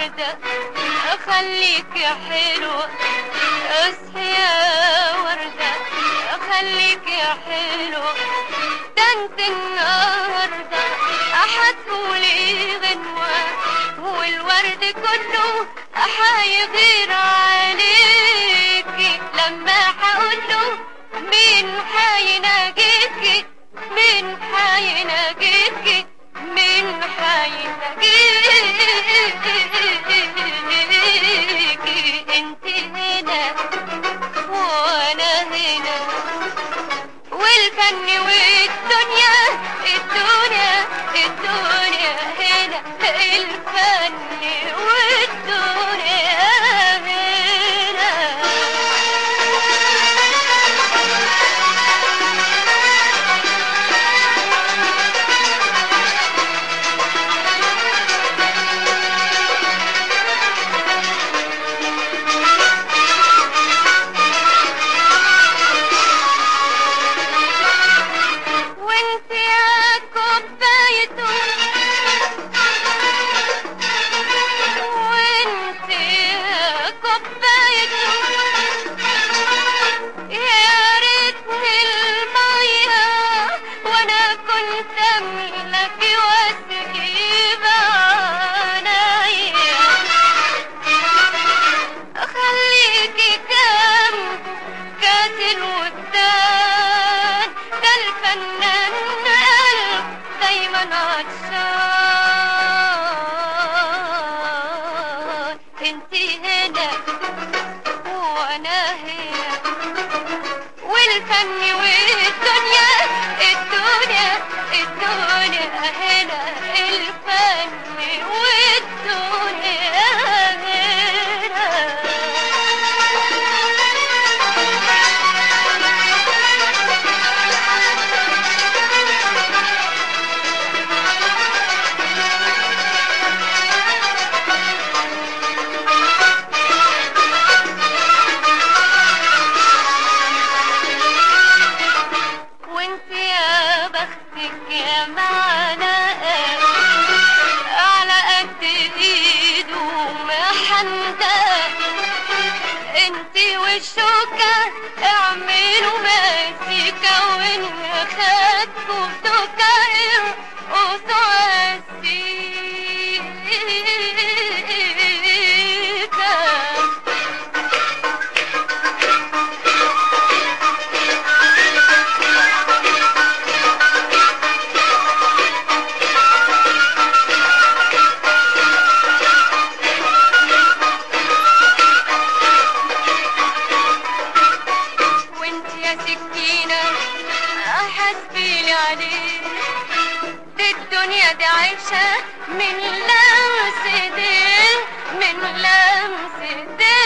وردة خليك يا حلوة اصحي يا وردة خليك يا حلوة ده انت النهاردة هتقولي غنوة والورد كله هيغير عليكي لما هقوله مين حيناجيكي مين حيناجيكي مين حيناجيكي انت هنا وانا هنا والفن والدنيا الدنيا الدنيا هنا الفن والدنيا هنا وانت يا كوبايته وانت يا كوبايته يا ريتني المية وانا كنت املك واسقي بعنايا خليكي كم كاتل ودان ده الفنان قلب دايما عطشان انتي هنا وانا هنا والفن والدنيا الدنيا الدنيا هنا الفن والدنيا وانت يا بختك يا معناء على قد ايده محندة انت والشوكة اعملوا مزيكا وان خدكوا بدوكا ارقصوا عالسيكا وانت يا سكينة حسبيلي عليك دي الدنيا دي عايشة من لمس ايديه من لمس ايديه